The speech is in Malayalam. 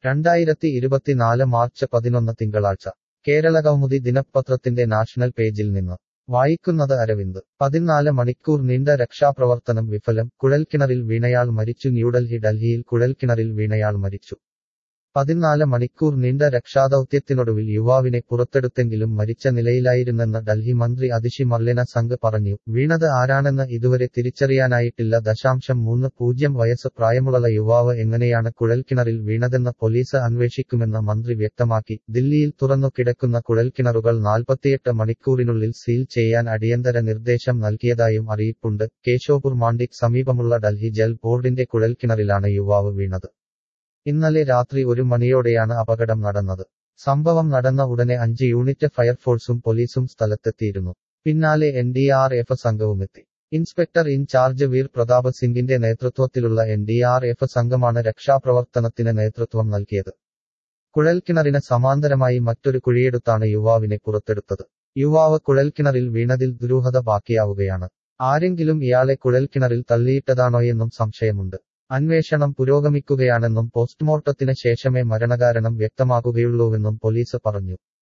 രണ്ടായിരത്തി ഇരുപത്തിനാല് മാർച്ച് പതിനൊന്ന് തിങ്കളാഴ്ച കേരള കൗമുദി ദിനപത്രത്തിന്റെ നാഷണൽ പേജിൽ നിന്ന് വായിക്കുന്നത് അരവിന്ദ് പതിനാല് മണിക്കൂർ നീണ്ട രക്ഷാപ്രവർത്തനം വിഫലം കുഴൽക്കിണറിൽ വീണയാൾ മരിച്ചു ന്യൂഡൽഹി ഡൽഹിയിൽ കുഴൽക്കിണറിൽ വീണയാൾ മരിച്ചു പതിനാല് മണിക്കൂർ നീണ്ട രക്ഷാദൌത്യത്തിനൊടുവിൽ യുവാവിനെ പുറത്തെടുത്തെങ്കിലും മരിച്ച നിലയിലായിരുന്നെന്ന് ഡൽഹി മന്ത്രി അതിഷി മർലിന സംഘ് പറഞ്ഞു വീണത് ആരാണെന്ന് ഇതുവരെ തിരിച്ചറിയാനായിട്ടില്ല ദശാംശം മൂന്ന് പൂജ്യം വയസ്സ് പ്രായമുള്ള യുവാവ് എങ്ങനെയാണ് കുഴൽക്കിണറിൽ വീണതെന്ന് പോലീസ് അന്വേഷിക്കുമെന്ന് മന്ത്രി വ്യക്തമാക്കി ദില്ലിയിൽ തുറന്നു കിടക്കുന്ന കുഴൽക്കിണറുകൾ നാൽപ്പത്തിയെട്ട് മണിക്കൂറിനുള്ളിൽ സീൽ ചെയ്യാൻ അടിയന്തര നിർദ്ദേശം നൽകിയതായും അറിയിപ്പുണ്ട് കേശോപുർ മാണ്ടിക് സമീപമുള്ള ഡൽഹി ജൽ ബോർഡിന്റെ കുഴൽക്കിണറിലാണ് യുവാവ് വീണത് ഇന്നലെ രാത്രി ഒരു മണിയോടെയാണ് അപകടം നടന്നത് സംഭവം നടന്ന ഉടനെ അഞ്ച് യൂണിറ്റ് ഫയർഫോഴ്സും പോലീസും സ്ഥലത്തെത്തിയിരുന്നു പിന്നാലെ എൻ ഡി ആർ എഫ് സംഘവുമെത്തി ഇൻസ്പെക്ടർ ഇൻചാർജ് വീർ പ്രതാപ് സിംഗിന്റെ നേതൃത്വത്തിലുള്ള എൻ ഡി ആർ എഫ് സംഘമാണ് രക്ഷാപ്രവർത്തനത്തിന് നേതൃത്വം നൽകിയത് കുഴൽക്കിണറിന് സമാന്തരമായി മറ്റൊരു കുഴിയെടുത്താണ് യുവാവിനെ പുറത്തെടുത്തത് യുവാവ് കുഴൽക്കിണറിൽ വീണതിൽ ദുരൂഹത ബാക്കിയാവുകയാണ് ആരെങ്കിലും ഇയാളെ കുഴൽക്കിണറിൽ തള്ളിയിട്ടതാണോയെന്നും സംശയമുണ്ട് അന്വേഷണം പുരോഗമിക്കുകയാണെന്നും പോസ്റ്റ്മോർട്ടത്തിന് ശേഷമേ മരണകാരണം വ്യക്തമാകുകയുള്ളൂവെന്നും പോലീസ് പറഞ്ഞു